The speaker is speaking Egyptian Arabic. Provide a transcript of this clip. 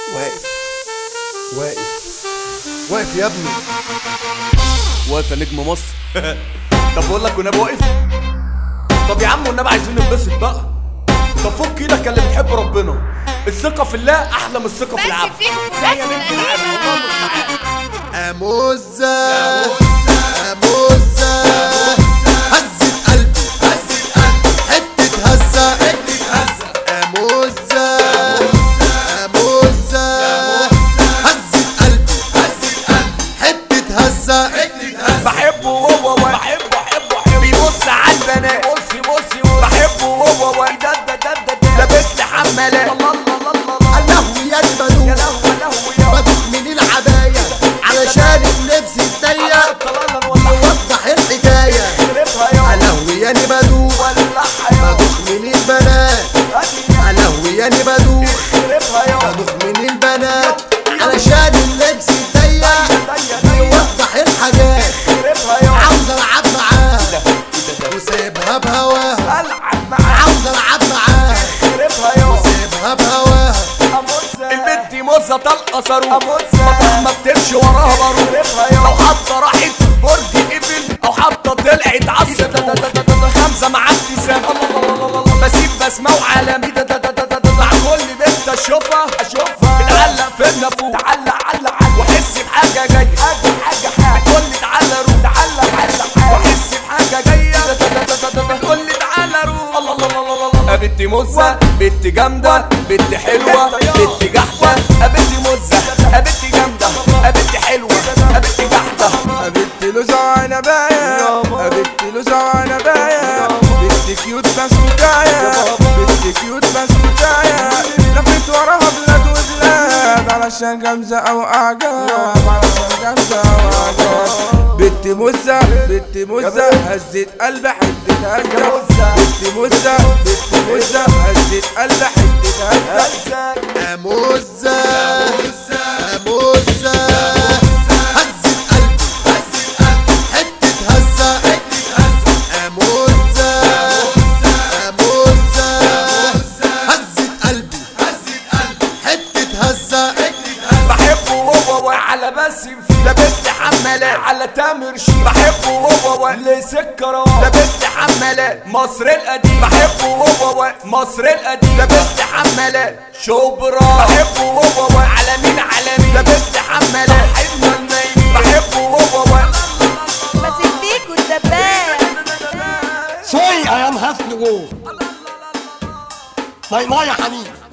واقف واقف واقف يا ابني واقف يا نجم مصر طب بقول لك والنبي واقف طب يا عم والنبي عايزين ننبسط بقى طب فك ايدك يا اللي بتحب ربنا الثقة في الله أحلى من الثقة في العبد زي ما انت عارف الله المستعان أموزة أموزة هزة قلبي هزة قلبي حتة هزة حتة هزة أموزة أموزة هزة قلبي هزة قلبي حتة هزة حتة هزة بحبه هو واقف بحبه بحبه بحبه بيبص على البنات بصي بصي بحبه هو واقف ده ده ده ده ده لابس لي حمالات الله الله الله الله اللهو يا يا البنوت لهوي يا لهوي يا بدوخ من العباية علشان اللبس الضيق يوضح الحكاية ألهوي يا بدوخ بدوخ من البنات ألهوي يا بدوخ بدوخ من البنات علشان اللبس الضيق يوضح الحاجات عاوز العب معاها وسايبها بهواها عاوز العب معاها وسايبها بهواها البنت موزة طلقة صاروخ مطرح ما بتمشي وراها باروخ لو حاطة راحت برج قبل او حاطة طلعت عصر خمسة مع ابتسام بسيب بسمة وعالمي مع كل بنت اشوفها اشوفها بتعلق في النافوخ تعلق علق علق واحس بحاجة جاية حاجة حاجة حاجة تقول لي تعالى روح تعلق علق واحس بحاجة جاية تقول لي تعالى روح الله الله الله الله الله بنت موزة بنت جامدة بنت حلوة بنت جحدة بنت موزة بنت جامدة بنت حلوة بنت جحدة قابلت له زعانة بايا قابلت له زعانة بايا بنت كيوت بس مكايا بنت كيوت بس مكايا لفيت وراها بلاد وبلاد علشان جمزة أو أعجاب علشان جمزة أو أعجاب بنت موزة بنت موزة هزت قلبي حتة هزة بنت موزة بنت موزة هزت قلبي حتة هزة أموزة أموزة هزة قلبي حتة هزة أموزة أموزة هزة قلبي حتة هزة بحبه هو على باسم فيه لبست حمالات على تامر شي بحبه هو لسكر لبست حمالات مصر القديم بحبه هو مصر القديم لبست حمالات شبرا بحبه هو على مين على مين لبست حمالات صاحبنا الميت بحبه هو ماسك فيكوا الدباب Say I am happy to go. My my honey.